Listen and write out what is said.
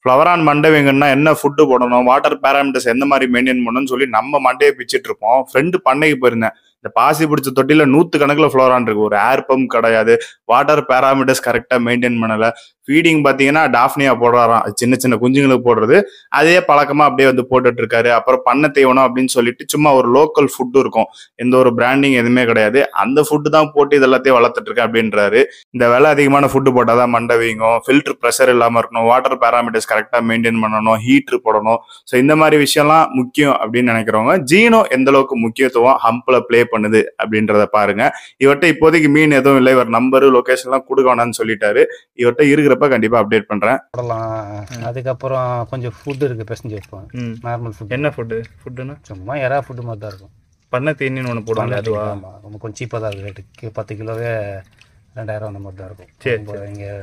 ஃப்ளவரான் மண்டை வேங்கன்னா என்ன ஃபுட்டு போடணும் வாட்டர் பேராமீட்டர்ஸ் எந்த மாதிரி மெயின்டைன் பண்ணணும்னு சொல்லி நம்ம மண்டையை பிச்சுட்டு இருப்போம் ஃப்ரெண்டு பண்ணைக்கு போயிருந்தேன் இந்த பாசி பிடிச்ச தொட்டில நூத்து கணக்குல ஃப்ளோரான் இருக்கு ஒரு ஏர் பம்ப் கிடையாது வாட்டர் பேராமீட்டர்ஸ் கரெக்டா மெயின்டைன் பண்ணல ஃபீடிங் பாத்தீங்கன்னா டாஃப்னியா போடுறாராம் அது சின்ன சின்ன குஞ்சுங்களுக்கு போடுறது அதே பழக்கமா அப்படியே வந்து போட்டுட்டு இருக்காரு அப்புறம் பண்ண தீவனம் அப்படின்னு சொல்லிட்டு சும்மா ஒரு லோக்கல் ஃபுட் இருக்கும் எந்த ஒரு பிராண்டிங் எதுவுமே கிடையாது அந்த ஃபுட்டு தான் போட்டு இது எல்லாத்தையும் வளர்த்துட்டு இருக்கேன் அப்படின்றாரு இந்த விலை அதிகமான ஃபுட்டு போட்டாதான் மண்டை வீங்கும் ஃபில்டர் ப்ரெஷர் இல்லாம இருக்கணும் வாட்டர் பேராமீட்டர்ஸ் கரெக்டா மெயின்டைன் பண்ணணும் ஹீட்ரு போடணும் ஸோ இந்த மாதிரி விஷயம்லாம் முக்கியம் அப்படின்னு நினைக்கிறவங்க ஜீனோ எந்த அளவுக்கு முக்கியத்துவம் ஹம்ப்ல ப்ளே பண்ணுது அப்படின்றத பாருங்க இவர்கிட்ட இப்போதைக்கு மீன் எதுவும் இல்லை இவர் நம்பரு லொகேஷன்லாம் கொடுக்க வேணாம்னு சொல்லிட்டாரு இவர்கிட்ட இருக்கிறப்ப கண்டிப்பா அப்டேட் பண்றேன் போடலாம் அதுக்கப்புறம் கொஞ்சம் ஃபுட்டு இருக்குது பிசைஞ்சு வைப்போம் நார்மல் ஃபுட் என்ன ஃபுட்டு ஃபுட்டுன்னா சும்மா எறா ஃபுட்டு மாதிரி தான் இருக்கும் பண்ண தீனின்னு ஒன்று போடுவாங்க அதுவா ஆமாம் ரொம்ப கொஞ்சம் சீப்பாக தான் இருக்குது ரேட்டுக்கு பத்து கிலோவே ரெண்டாயிரம் அந்த மாதிரி தான் இருக்கும் சரி, ரொம்ப இங்கே